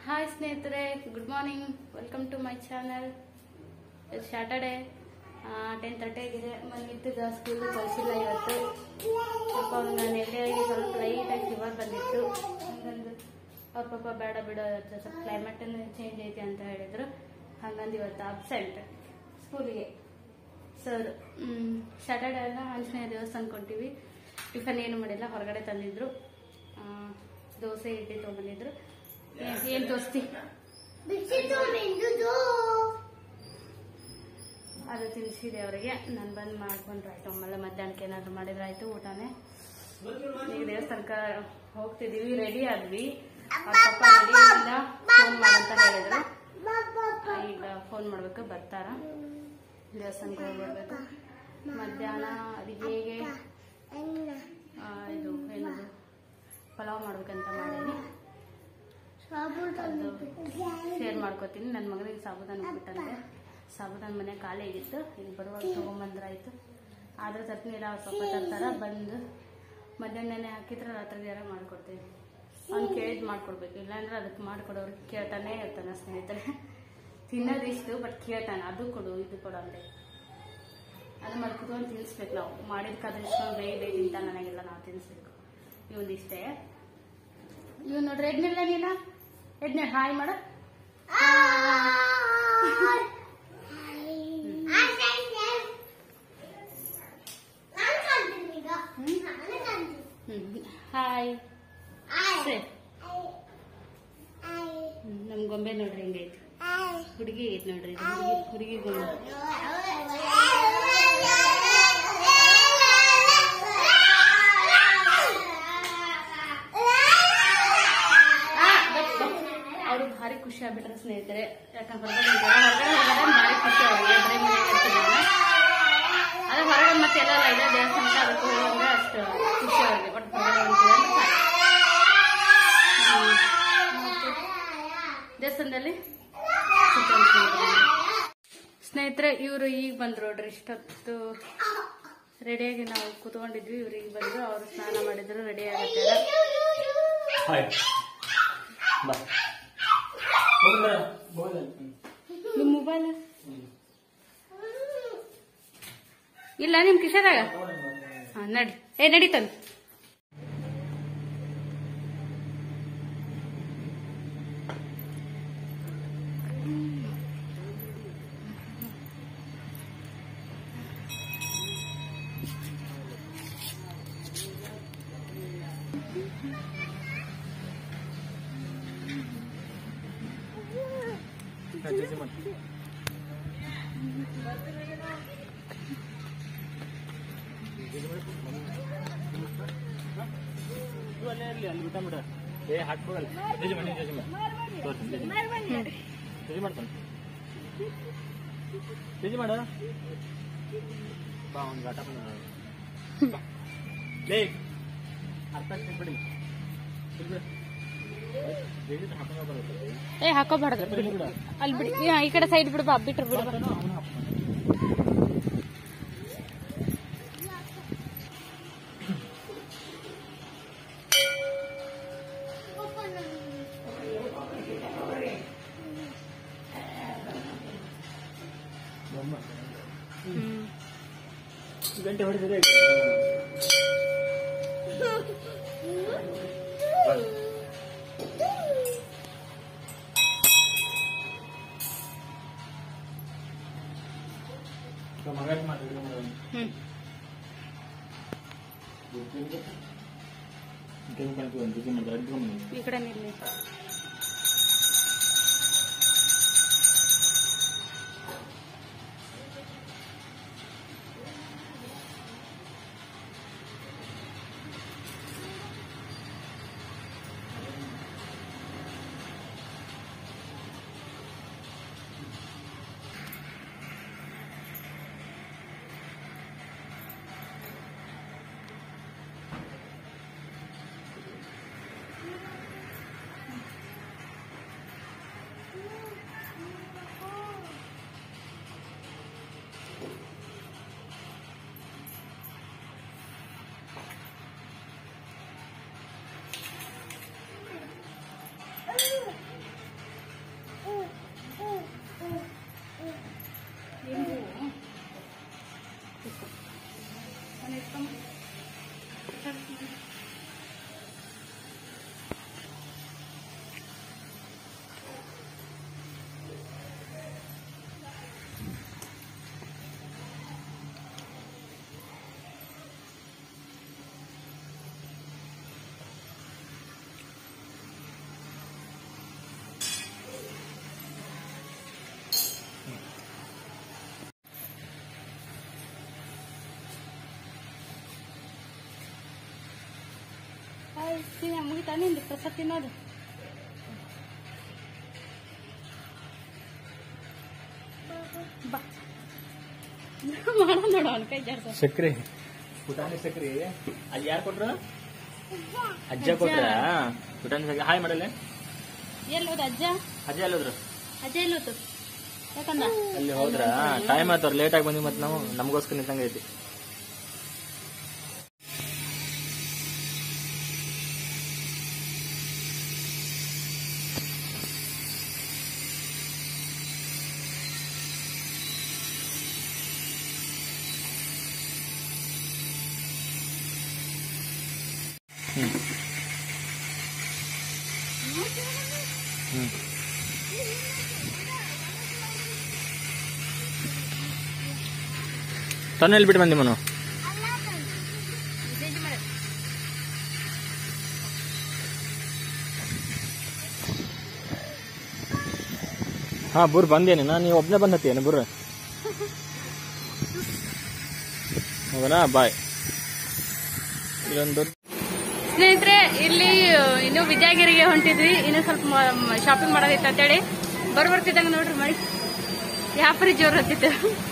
Hi ಸ್ನೇಹಿತರೆ good morning welcome to my channel Saturday ten thirty ಆಗಿದೆ ಮನಿತ್ತಿದ್ದ school ಕಳಿಸಿಲ್ಲ ಇವತ್ತು ಸ್ವಲ್ಪ ಅವ್ನು ನೆಲ್ಲೆಯಾಗಿ ಸ್ವಲ್ಪ ಲೈಟಾಗಿ ಫೀವರ್ ಬಂದಿತ್ತು ಹಂಗಂದು ಅವ್ರ ಪಾಪ ಬೇಡ ಬಿಡೋ ಇವತ್ತು ಸ್ವಲ್ಪ ಕ್ಲೈಮೇಟ್ ಚೇಂಜ್ ಐತಿ ಅಂತ ಹೇಳಿದ್ರು ಹಂಗಂದು ಇವತ್ತು ಅಬ್ಸೆಂಟ್ ಸ್ಕೂಲಿಗೆ ಸರ್ ಸ್ಯಾಟರ್ಡೆ ಎಲ್ಲ ಆಂಜನೇಯ ದೇವಸ್ಥಾನ ಕೊಂತೀವಿ ಟಿಫನ್ ಏನು ಮಾಡಿಲ್ಲ ಹೊರಗಡೆ ತಂದಿದ್ರು ಆ, ದೋಸೆ ಇಡ್ಲಿ ತೊಗೊಂಬಂದಿದ್ರು ಏನ್- ಏನ್ ದೋಸ್ತಿ ಅದು ತಿನ್ಸಿದೆ ಅವರಿಗೆ ನಾನು ಬಂದು ಮಾಡ್ಕೊಂಡ್ರೆ ಆಯ್ತು ಆಮೇಲೆ ಮಧ್ಯಾಹ್ನಕ್ಕೆ ಏನಾದ್ರು ಮಾಡಿದ್ರೆ ಆಯ್ತು ಊಟನೇ ಈಗ ದೇವಸ್ಥಾನಕ್ಕೆ ಹೋಗ್ತಿದೀವಿ ರೆಡಿ ಆದ್ವಿ ಅವ್ರ ಪಪ್ಪ ರೆಡಿ ಇಲ್ಲ ಫೋನ್ ಮಾಡಂತ ಹೇಳಿದ್ರು ಆ, ಈಗ ಫೋನ್ ಮಾಡ್ಬೇಕು ಬರ್ತಾರ ದೇವಸ್ಥಾನಕ್ಕೆ ಹೋಗ್ಬರ್ಬೇಕು ಮಧ್ಯಾಹ್ನ ಅಡಿಗೆಗೆ ಆ, ಇದು ಏನದು ಪಲಾವ್ ಮಾಡ್ಬೇಕಂತ ಮಾಡೀನಿ ಅದು ಶೇರ್ ಮಾಡ್ಕೋತೀನಿ ನನ್ನ ಮಗನಿಗೆ ಸಾಬುದಾನ ಉಪ್ಪಿಟ್ಟಂತೆ ಸಾಬುದಾನ ಮನೆ ಖಾಲಿ ಆಗಿತ್ತು ಇಲ್ಲಿ ಬರುವಾಗ ತೊಗೊಂಬಂದ್ರಾಯ್ತು ಆದ್ರೆ ಚಟ್ನಿ ಎಲ್ಲ ಅವ್ರ ಪಪ್ಪ ತರ್ತಾರ ಬಂದು ಮಧ್ಯಾಹ್ನನೇ ಹಾಕಿದ್ರೆ ರಾತ್ರಿ ಜರ ಮಾಡ್ಕೊಡ್ತೀನಿ ಅವ್ನು ಕೇಳಿದ್ ಮಾಡ್ಕೊಡ್ಬೇಕು ಇಲ್ಲಾಂದ್ರೆ ಅದಕ್ಕೆ ಮಾಡ್ಕೊಡೋರಿಗೆ ಕೇಳ್ತಾನೆ ಇರ್ತಾನೆ ಸ್ನೇಹಿತರೆ ತಿನ್ನೋದಿಷ್ಟು ಬಟ್ ಕೇಳ್ತಾನೆ ಅದು ಕೊಡು ಇದು ಕೊಡು ಅಂತ ಅದು ಮಾಡಿ ಕುತ್ಕೊಂಡು ತಿನ್ನಿಸ್ಬೇಕು ನಾವು ಮಾಡಿದ ಕದಿಸ್ಕೊಂಡು ಬೇಗ ಬೇಗ ತಿಂತ ನನಗೆಲ್ಲ ನಾವು ತಿನ್ನಿಸ್ಬೇಕು ಇವೊಂದಿಷ್ಟೇ ಇವ್ ನೋಡ್ರಿ ಎಡ್ನಿಲ್ಲ ನೀನ ಎಡ್ನೆ ಹಾಯ್ ಮಾಡ ಹಾಯ್ ಸರಿ ನಮ್ ಗೊಂಬೆ ನೋಡ್ರಿ ಹೆಂಗೈತಿ ಹುಡುಗಿ ಐತಿ ನೋಡ್ರಿ ಇದು ಹುಡುಗಿ ಹುಡುಗಿ ಗೊಂಬೆ ಅವ್ರು ಭಾರಿ ಖುಷಿ ಆಗ್ಬಿಟ್ರೆ ಸ್ನೇಹಿತರೆ ಯಾಕಂದ್ರೆ ಹೊರಗಡೆ ಇದ್ದಾರೆ. ಹೊರಗಡೆ ಹೋಗೋದೇ ಭಾರಿ ಖುಷಿ ಅವ್ರಿಗೆ ಬರೀ ಮನೆಗೆ ಇರ್ತಿದ್ರಲ್ಲ. ಅದೇ ಹೊರಗಡೆ ಮತ್ತೆ ಎಲ್ಲ ಇದೆ ದೇವಸ್ಥಾನಕ್ಕೆ ಅದಕ್ಕೆ ಹೋಗೋದ್ರೆ ಅಷ್ಟು ಖುಷಿ ಅವ್ರಿಗೆ ಬಟ್ ಹೊರಗಡೆ ಹೋಗ್ತೀವಿ ಅಂದ್ರೆ ಸಾಕು. ಹ್ಮ್. ಮತ್ತೆ ದೇವಸ್ಥಾನದಲ್ಲಿ ಸುತ್ತಮುತ್ತ ಸ್ನೇಹಿತರೆ. ಸ್ನೇಹಿತರೆ ಇವರು ಈಗ ಬಂದ್ರು ನೋಡ್ರಿ ಇಷ್ಟೊತ್ತು ರೆಡಿಯಾಗಿ ನಾವು ಕೂತ್ಕೊಂಡಿದ್ವಿ ಇವ್ರು ಈಗ ಬಂದ್ರು ಅವ್ರು ಸ್ನಾನ ಮಾಡಿದ್ರು ರೆಡಿ ಆಗತ್ತಾರ ಹಾಯ್ ಬಾ ಹೋಗಿ ಬರ ಹೋಗಿ ನಿಮ್ ಮೊಬೈಲ್ ಇಲ್ಲ ನಿಮ್ ಕಿಶದಾಗ ಹಾ ನಡಿ ಏ ನಡೀತಂದ ಅಲ್ಲೇ ಇರ್ಲಿ ಅಲ್ಲಿ ಬಿಟ್ಟ ಬಿಡ ಏ ಹಾಕ್ಕೊಡಲ್ಲ ಜಜಿ ಮಾಡಿ ಜಜಿ ಮಾಡಿ ತೋರ್ಸಿ ಜಜಿ ಜಜಿ ಮಾಡ್ತಾನೆ ಜಜಿ ಮಾಡ ಬಾ ಒಂದು ಗಾಟ ಬಂದ ಲೇ ಅರ್ಥ ಬಿಡಿ ಜಜಿ ಹಾಕೊಂಡ ಬರುತ್ತೆ ಏ ಹಾಕೋಬಾರ್ದು ಬಿಡಿ ಬಿಡ ಅಲ್ಲಿ ಬಿಡಿ ಏ, ಈ ಕಡೆ ಸೈಡ್ ಬಿಡು ಬಾ ಬಿಟ್ರು ಬಿಡು ಬಾ. ಅವನು ಹಾಕ್ತಾನೆ ಹ್ಮ್ ಗಂಟೆ ಹೊಡೆದಿದೆ ಮಗ ಮಾಡಿದ್ರೆ ಹ್ಮ್ ಈ ಕಡೆ ನಿಲ್ಲಿ ಮುಗಿತಾ ನಿಂದು ಪ್ರಸಾದ್ ತಿನ್ನೋದು ಬಾ ಮಾಡ ನೋಡು ಅವನ ಕೈ ಜಾಡ್ಸ ಸಕ್ರಿ ಪುಟಾಣಿ ಸಕ್ರಿ ಅಲ್ಲಿ ಯಾರು ಕೊಟ್ರು ಅಜ್ಜ ಕೊಟ್ರ ಪುಟಾಣಿ ಸಕ್ರಿ ಹಾಯ್ ಮಾಡಲ್ಲ ಎಲ್ಲೋದು ಅಜ್ಜ ಅಜ್ಜ ಎಲ್ಲೋದ್ರು ಅಜ್ಜ ಎಲ್ಲೋತು ಯಾಕಂದ ಅಲ್ಲಿ ಹೋದ್ರ ಟೈಮ್ ಆಯ್ತವ್ರ ಲೇಟ್ ಆಗಿ ಬಂದ್ವಿ ಮತ್ತೆ ನಾವು ನಮಗೋಸ್ಕರ ನಿಂತಂಗ ಐತಿ ಹ್ಮ್ ಹ್ಮ್ ತನ್ನ ಎಲ್ಲಿ ಬಿಟ್ಟು ಬಂದಿ ಮನು ಹಾ ಬುರ್ ಬಂದೇನೆ ನಾ ನೀವು ಒಬ್ಬನೇ ಬಂದತ್ತೇನೆ ಬುರ್ ಹೋಗೋಣ ಬಾಯ್ ಇಲ್ಲೊಂದು ಸ್ನೇಹಿತರೆ ಇಲ್ಲಿ ಇನ್ನು ವಿದ್ಯಾಗಿರಿಗೆ ಹೊಂಟಿದ್ವಿ ಇನ್ನು ಸ್ವಲ್ಪ ಶಾಪಿಂಗ್ ಮಾಡೋದಿತ್ತು ಅಂತೇಳಿ ಬರ್ ಬರ್ತಿದ್ದಂಗ ನೋಡ್ರಿ ಮಳಿ ವ್ಯಾಪಾರಿ ಜೋರ್ ಹತ್ತಿತ್ತು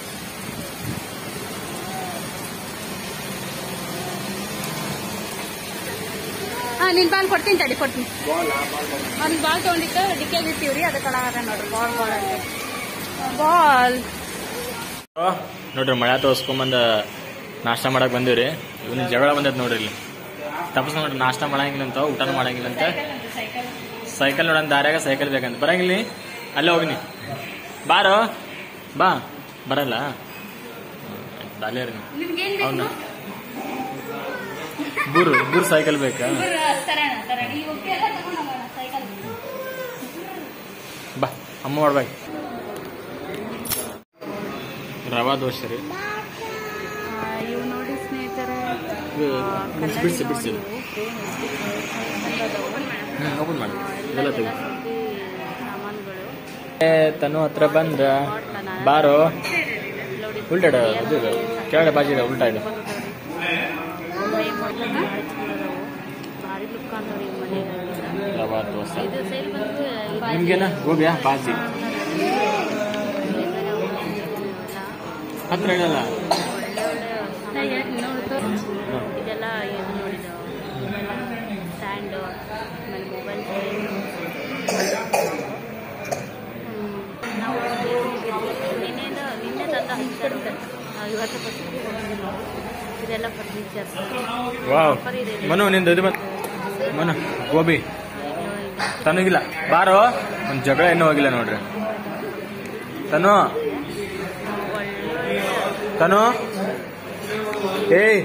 ಹಾ ನಿನ್ ಬಾಲ್ ಕೊಡ್ತೀನಿ ತಡಿ ಕೊಡ್ತೀನಿ ಅವ್ನಿಗೆ ಬಾಲ್ ತಗೊಂಡಿತ್ತು ಡಿಕ್ಕೆಗೆ ಇರ್ತೀವ್ರಿ ಅದಕ್ಕೆ ಅದ ನೋಡ್ರಿ ಬಾಲ್ ಬಾಲ್ ಅಂತ ಬಾಲ್ ನೋಡ್ರಿ ಮಳೆ ತೋರ್ಸ್ಕೊಂಬಂದ ನಾಷ್ಟ ಮಾಡಕ್ ಬಂದಿವ್ರಿ ಇವನ್ ಜಗಳ ಬಂದೈತೆ ನೋಡ್ರಿ ಇಲ್ಲಿ ತಪ್ಪಸ್ ನೋಡ್ರಿ ನಾಷ್ಟ ಮಾಡಂಗಿಲ್ಲ ಅಂತ ಊಟನೂ ಮಾಡಂಗಿಲ್ಲ ಅಂತ ಸೈಕಲ್ ಸೈಕಲ್ ನೋಡೋಣ ದಾರ್ಯಾಗ ಸೈಕಲ್ ಬೇಕಂತ ಬರಂಗಿಲ್ಲ ನೀ? ಅಲ್ಲೇ ಹೋಗಿನಿ ಬಾರೋ ಬಾ ಬರಲ್ಲ ಅಲ್ಲೇ ರೀ ನಿಮ್ಗೇನ್ ಅವ್ನ ಬೇಕು ಬೂರು ಬೂರ್ ಸೈಕಲ್ ಬೇಕಾ ಇವ್ರು ತರೋಣ ತರೋಣ ಈಗ ಒಪ್ಪಿ ಎಲ್ಲ ತಗೊಂಡ್ ಹೋಗೋಣ ಸೈಕಲ್ ಬಾ ಅಮ್ಮ ಮಾಡ್ಬೇಕು ರವಾ ದೋಸೆ ರೀ ಇವು ನೋಡಿ ಸ್ನೇಹಿತರೆ ಇವು ಬಿಡ್ಸಿ ಬಿಡ್ಸಿ ಬಿಡ್ಸಿ ಹ್ಞೂ ಓಪನ್ ಮಾಡಿ ಇದೆಲ್ಲ ತೆಗಿ ಸಾಮಾನುಗಳು ಏ, ತನು ಹತ್ರ ಬಂದ್ರ ಬಾರೋ ಉಲ್ಟಾಡ ಇದು ಕೆಳಗಡೆ ಬಾಜಿ ಇದೆ ಉಲ್ಟಾ ಇದೆ ಭಾರಿ ಲುಕ್ ಕಾಣ್ತಾವ್ರಿ ಈ ಮನೆಗೆ ರವಾ ದೋಸೆ ಇದು ಸೇಲ್ ಬಂದು ನಿಮ್ಗೇನ ಗೋಬಿಯಾ ಬಾಜಿ ಹತ್ರ ಹೇಳಲ್ಲ ಇದೆಲ್ಲ ಇದು ನೋಡಿದ ಸ್ಟ್ಯಾಂಡು ಆಮೇಲೆ ಮೊಬೈಲ್ ನಾವು ನಿನ್ನೆಯಿಂದ ನಿನ್ನೆ ತಂದ ಹಚ್ಚಾರು ಇವತ್ತು ಫಸ್ಟ್ ಇದೆಲ್ಲ ಫರ್ನಿಚರ್ ವಾವ್ ಮನು ನಿಂದು ಇದು ಬಂದ್ ಮನು ಗೋಬಿ ತನಗಿಲ್ಲ ಬಾರೋ ಒಂದ್ ಜಗಳ ಇನ್ನೂ ಹೋಗಿಲ್ಲ ನೋಡ್ರಿ ತನು ತನು ಏಯ್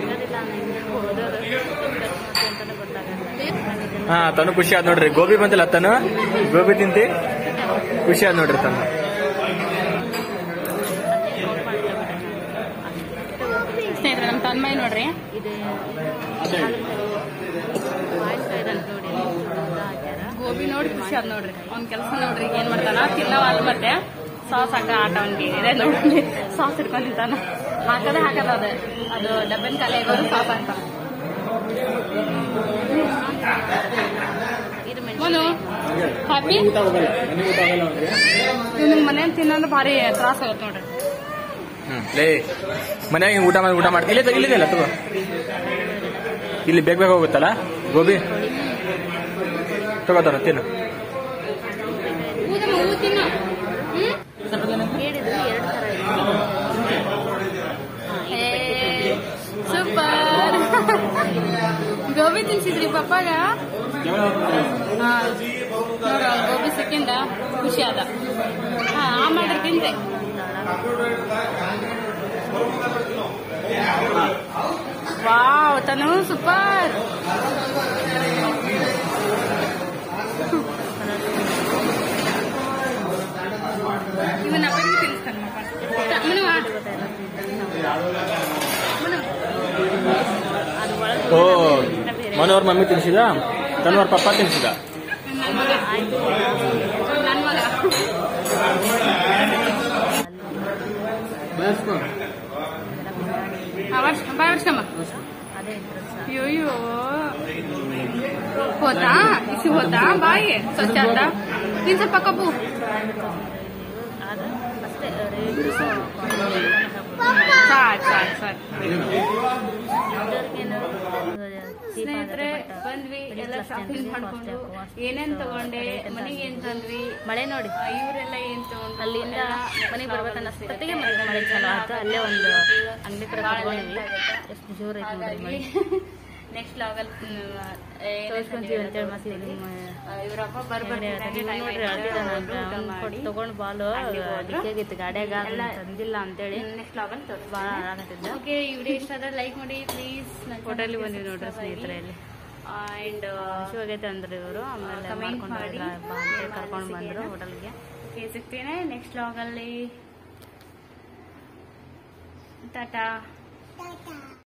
ಹಾ ತನು ಖುಷಿ ಆದ್ ನೋಡ್ರಿ ಗೋಬಿ ಬಂದಿಲ್ಲ ತನು ಗೋಬಿ ತಿಂತಿ ಖುಷಿ ಆದ್ ನೋಡ್ರಿ ತನು ಸ್ನೇಹಿತರೆ ನಮ್ಮ ತನ್ಮೈ ನೋಡ್ರಿ ಗೋಬಿ ನೋಡಿ ಖುಷಿ ಆದ್ ನೋಡ್ರಿ ಅವ್ನ ಕೆಲಸ ನೋಡ್ರಿ ಏನ್ ಮಾಡ್ತಾನ ತಿನ್ನವ ಅಲ್ ಮತ್ತೆ ಸಾಸ್ ಹಾಕ ಆಟ ಅವ್ನಿಗೆ ಇದೆ ನೋಡ್ರಿ ಸಾಸ್ ಇಟ್ಕೊಂಡ್ ತಿಂತಾನ ಹಾಕದೆ ಹಾಕದ ಅದ ಅದು ಡಬ್ಬನ್ ಖಾಲಿ ಆಗೋದು ಸಾಸ್ ಅಂತ ಮನು ಹ್ಯಾಪಿ ನಿಮ್ಗೆ ಮನೇಲಿ ತಿನ್ನೋದು ಭಾರಿ ತ್ರಾಸ ಆಗುತ್ತೆ ನೋಡ್ರಿ ಹ್ಮ್ ಲೇ ಮನ್ಯಾಗ ಹಿಂಗ್ ಊಟ ಮಾಡಿ ಊಟ ಮಾಡ್ತಿ ಇಲ್ಲೇ ಇಲ್ಲಿದೆಲ್ಲ ತಗೋ ಇಲ್ಲಿ ಬೇಗ ಬೇಗ ಹೋಗುತ್ತಲ್ಲ ಗೋಬಿ ತಗೋತಾರ ತಿನ್ನು ಊದಮ್ಮ ಊದ್ ತಿನ್ನು ಹೇಳಿದ್ರು ಎರಡು ತರ ಸೂಪರ್ ಗೋಬಿ ತಿನ್ಸಿದ್ರಿ ಪಪ್ಪಾಗ ಹಾ ನೋಡ ಗೋಬಿ ಸಿಕ್ಕಿಂದ ಖುಷಿ ಆದ ಹಾ ಆ ಮಾಡ್ರಿ ತಿಂದೆ ವಾವ್ ತನು ಸೂಪರ್ ಇವನ್ ಅಪ್ಪನಿಗೆ ತಿನ್ನಿಸ್ತಾನೆ ಮನು ಓ ಮನೋರ್ ಮಮ್ಮಿ ತಿನ್ಸಿದ ತನ್ನೋರ್ ಪಪ್ಪ ತಿನ್ಸಿದ ನನ್ನ ಮಗ ಬಾಯ್ ವರ್ಷಮ್ಮ ಅಯ್ಯೋ ಹೋತಾ ಇಸಿ ಹೋತಾ ಬಾಯಿ ಸ್ವಚ್ಛ ಆತ ನೀನ್ ಸ್ವಲ್ಪ ಕಬ್ಬು ಆದ್ರೆ ಅಷ್ಟೇ ರೇಟ್ ಸಾಕ್ ಸಾಕ್ ಸಾಕ್ ಸ್ನೇಹಿತರೆ ಸ್ನೇಹಿತರೆ ಬಂದ್ವಿ ಎಲ್ಲ ಶಾಪಿಂಗ್ ಮಾಡ್ಕೊಂಡು ಏನೇನ್ ತಗೊಂಡೆ ಮನೆಗೆ ಏನ್ ತಂದ್ವಿ ಮಳೆ ನೋಡಿ ಆ, ಇವ್ರೆಲ್ಲ ಏನ್ ತಗೊಂಡ್ರು ಅಲ್ಲಿಂದ ಮನೆಗೆ ಬರ್ಬೇಕನ್ನ ಅಷ್ಟೊತ್ತಿಗೆ ಮಳೆ ಮಳೆ ಚಲೋ ಆಯ್ತು ಅಲ್ಲೇ ಒಂದು ಅಂಗಡಿ ಕಡೆ ಕುತ್ಕೊಂಡಿದ್ವಿ ಎಷ್ಟು ಜೋರ್ ಐತೆ ನೋಡ್ರಿ ಮಳೆ ನೆಕ್ಸ್ಟ್ ಲಾಗಲ್ ತೋರಿಸ್ಕೊಂತೀವಿ ಅಂತೇಳಿ ಮತ್ತೆ ಇವ್ರಪ್ಪ ನೋಡ್ರಿ ಅಳ್ತಿದ್ದಾನ ತಗೊಂಡ್ ಬಾಲು ಡಿಕ್ಕಾಗಿತ್ತು ಗಾಡ್ಯಾಗ ಅದನ್ನ ತಂದಿಲ್ಲ ಅಂತೇಳಿ ನೆಕ್ಸ್ಟ್ ಲಾಗಲ್ ತೋರಿಸ್ ಭಾಳ ಹಾಳಾಗತ್ತಿದ್ದ ಓಕೆ ಈ ವಿಡಿಯೋ ಇಷ್ಟ ಆದ್ರೆ ಲೈಕ್ ಮಾಡಿ ಪ್ಲೀಸ್ ಹೋಟೆಲ್ಗೆ ಬಂದಿವಿ ನೋಡ್ರಿ ಸ್ನೇಹಿತರೆ ಇಲ್ಲಿ ಅಂಡ್ ಹಸಿವಾಗೈತೆ ಅಂದ್ರೆ ಇವರು ಆಮೇಲೆ Comment ಮಾಡ್ಕೊಂಡು ಮಾಡಿ. ಬಾ ಅಂತೇಳಿ ಕರ್ಕೊಂಡು ಬಂದ್ರು ಹೋಟೆಲ್ಗೆ ಓಕೆ ಸಿಗ್ತೇನೆ ನೆಕ್ಸ್ಟ್ ಲಾಗಲ್ಲಿ ಟಾಟಾ